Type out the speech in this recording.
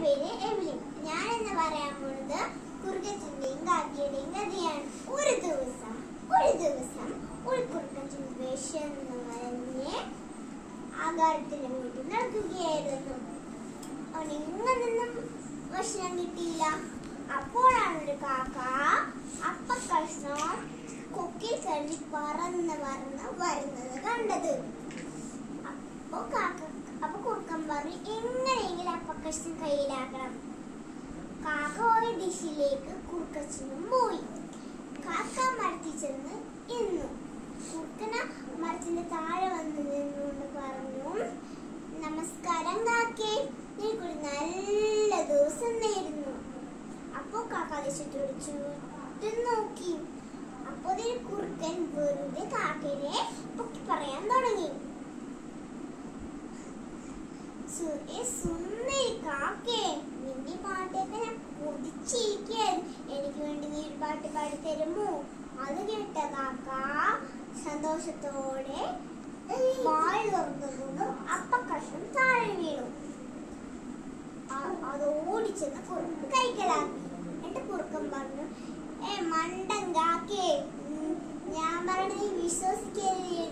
പേര് എമിലി ഞാൻ എന്ന് പറയാൻ പോകുന്നത് കുറുക്കച്ചിന്റെയും കാക്കിയുടെയും കഥയാണ് ഒരു ദിവസം ഒരു ദിവസം ഒരു കുറുക്കച്ചിൻ വിശന്ന് വരഞ്ഞ് ആകാരത്തിന്റെ വീട്ടിൽ നടക്കുകയായിരുന്നു അവന് ഇങ്ങനൊന്നും ഭക്ഷണം കിട്ടിയില്ല അപ്പോഴാണ് ഒരു കാക്ക അപ്പ കഷ്ണം കൊക്കിൽ കണ്ടി പറന്ന് പറന്ന് വരുന്നത് കണ്ടത് അപ്പൊ കാക്ക അപ്പൊ കുറുക്കൻ പറഞ്ഞു എങ്ങനെയെങ്കിലും അപ്പക്കഷ്ണം കയ്യിലാക്കണം കാക്ക ഒരു ഡിഷിലേക്ക് കുറുക്കച്ചനും പോയി കാക്ക മരത്തിൽ ചെന്ന് ഇന്നു കുറുക്കന മരത്തിന്റെ താഴെ വന്ന് നിന്നുകൊണ്ട് പറഞ്ഞു നമസ്കാരം കാക്കേ നിനക്കൊരു നല്ല ദിവസം നേരുന്നു അപ്പോ കാക്ക അത് ചുറ്റോട് ചുറ്റും നോക്കി അപ്പോ ഇതിൽ കുറുക്കൻ വെറുതെ കാക്കയെ പൊക്കി പറയാൻ തുടങ്ങി സു- ഏ സുന്ദരി കാക്കേ നിന്റെ പാട്ടൊക്കെ ഞാൻ കൊതിച്ചിരിക്കുകയായിരുന്നു എനിക്ക് വേണ്ടി നീ ഒരു പാട്ട് പാടി തരുമോ അത് കേട്ട കാക്ക സന്തോഷത്തോടെ വാഴ തുറന്നു അപ്പ കഷ്ണം താഴെ വീണു ആ- അത് ഓടിച്ചെന്ന് കുറുക്കൻ കഴിക്കലാക്കി എന്നിട്ട് കുറുക്കൻ പറഞ്ഞു ഏ മണ്ടൻ കാക്കേ ഉം, ഞാൻ പറഞ്ഞത് നീ വിശ്വസിക്കരുത്